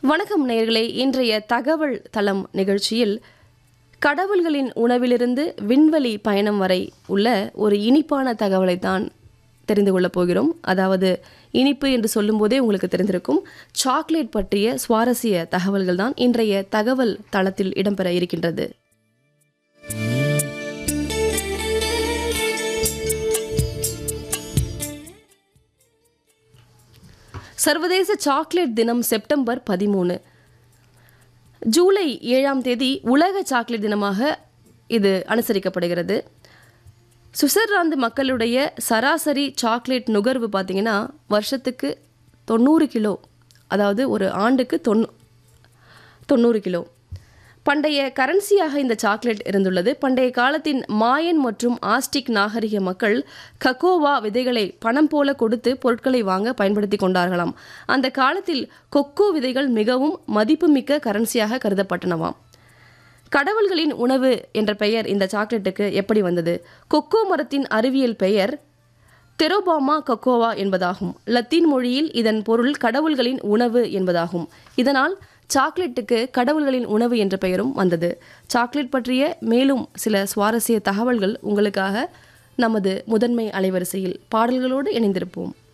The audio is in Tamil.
வணக்கம் நேயர்களே இன்றைய தகவல் தளம் நிகழ்ச்சியில் கடவுள்களின் உணவிலிருந்து விண்வெளி பயணம் வரை உள்ள ஒரு இனிப்பான தகவலை தான் தெரிந்து கொள்ளப் போகிறோம் அதாவது இனிப்பு என்று சொல்லும்போதே உங்களுக்கு தெரிந்திருக்கும் சாக்லேட் பற்றிய சுவாரஸ்ய தகவல்கள் தான் இன்றைய தகவல் தளத்தில் இடம்பெற இருக்கின்றது சர்வதேச சாக்லேட் தினம் செப்டம்பர் பதிமூணு ஜூலை ஏழாம் தேதி உலக சாக்லேட் தினமாக இது அனுசரிக்கப்படுகிறது சுவிட்சர்லாந்து மக்களுடைய சராசரி சாக்லேட் நுகர்வு பார்த்தீங்கன்னா வருஷத்துக்கு தொண்ணூறு கிலோ அதாவது ஒரு ஆண்டுக்கு தொண்ணூ தொண்ணூறு கிலோ பண்டைய கரன்சியாக இந்த சாக்லேட் இருந்துள்ளது பண்டைய காலத்தின் மாயன் மற்றும் ஆஸ்டிக் நாகரிக மக்கள் கக்கோவா விதைகளை பணம் போல கொடுத்து பொருட்களை வாங்க பயன்படுத்தி கொண்டார்களாம் அந்த காலத்தில் கொக்கோ விதைகள் மிகவும் மதிப்புமிக்க கரன்சியாக கருதப்பட்டனவாம் கடவுள்களின் உணவு என்ற பெயர் இந்த சாக்லேட்டுக்கு எப்படி வந்தது கொக்கோ மரத்தின் அறிவியல் பெயர் தெரோபாமா கக்கோவா என்பதாகும் லத்தீன் மொழியில் இதன் பொருள் கடவுள்களின் உணவு என்பதாகும் இதனால் சாக்லேட்டுக்கு கடவுள்களின் உணவு என்ற பெயரும் வந்தது சாக்லேட் பற்றிய மேலும் சில சுவாரஸ்ய தகவல்கள் உங்களுக்காக நமது முதன்மை அலைவரிசையில் பாடல்களோடு இணைந்திருப்போம்